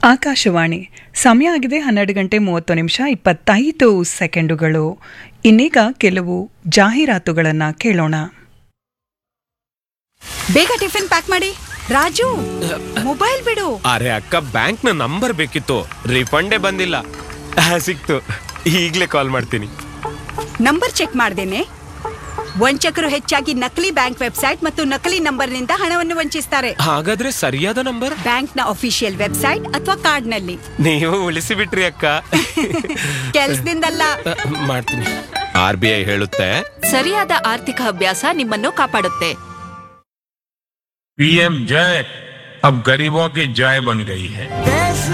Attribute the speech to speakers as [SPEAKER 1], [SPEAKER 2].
[SPEAKER 1] ಆಕಾಶವಾಣಿ ಸಮಯ ಆಗಿದೆ ಹನ್ನೆರಡು ಗಂಟೆ ಮೂವತ್ತು ನಿಮಿಷ ಇಪ್ಪತ್ತೈದು ಸೆಕೆಂಡುಗಳು ಇನ್ನೀಗ ಕೆಲವು ಜಾಹೀರಾತುಗಳನ್ನು ಕೇಳೋಣ
[SPEAKER 2] ಬೇಗ ಟಿಫಿನ್ ಪ್ಯಾಕ್ ಮಾಡಿ ರಾಜು ಮೊಬೈಲ್ ಬಿಡು
[SPEAKER 3] ಅರೆ ಅಕ್ಕ ಬ್ಯಾಂಕ್ ನ ನಂಬರ್ ಬೇಕಿತ್ತು ರಿಫಂಡೇ ಬಂದಿಲ್ಲ ಆ, ಸಿಕ್ತು ಈಗ್ಲೇ ಕಾಲ್ ಮಾಡ್ತೀನಿ
[SPEAKER 2] ನಂಬರ್ ಚೆಕ್ ಮಾಡ್ದೇನೆ ವಂಚಕರು ಹೆಚ್ಚಾಗಿ ನಕಲಿ ಬ್ಯಾಂಕ್ ವೆಬ್ಸೈಟ್ ಮತ್ತು ನಕಲಿ ನಂಬರ್ನಿಂದ ಹಣವನ್ನು ವಂಚಿಸ್ತಾರೆ
[SPEAKER 3] ಹಾಗಾದ್ರೆ ಸರಿಯಾದ ನಂಬರ್
[SPEAKER 2] ಬ್ಯಾಂಕ್ನ ಅಫಿಷಿಯಲ್ ವೆಬ್ಸೈಟ್ ಅಥವಾ ಕಾರ್ಡ್ನಲ್ಲಿ
[SPEAKER 3] ನೀವು ಉಳಿಸಿ ಬಿಟ್ರಿ ಅಕ್ಕ
[SPEAKER 2] ಕೆಲ್ಸದಿಂದಲ್ಲ
[SPEAKER 3] ಆ, ಮಾಡ್ತೀನಿ ಆರ್ ಬಿ ಐ ಹೇಳುತ್ತೆ
[SPEAKER 4] ಸರಿಯಾದ ಆರ್ಥಿಕ ಅಭ್ಯಾಸ ನಿಮ್ಮನ್ನು ಕಾಪಾಡುತ್ತೆ
[SPEAKER 5] पीएम जय अब गरीबों की जय बन गई है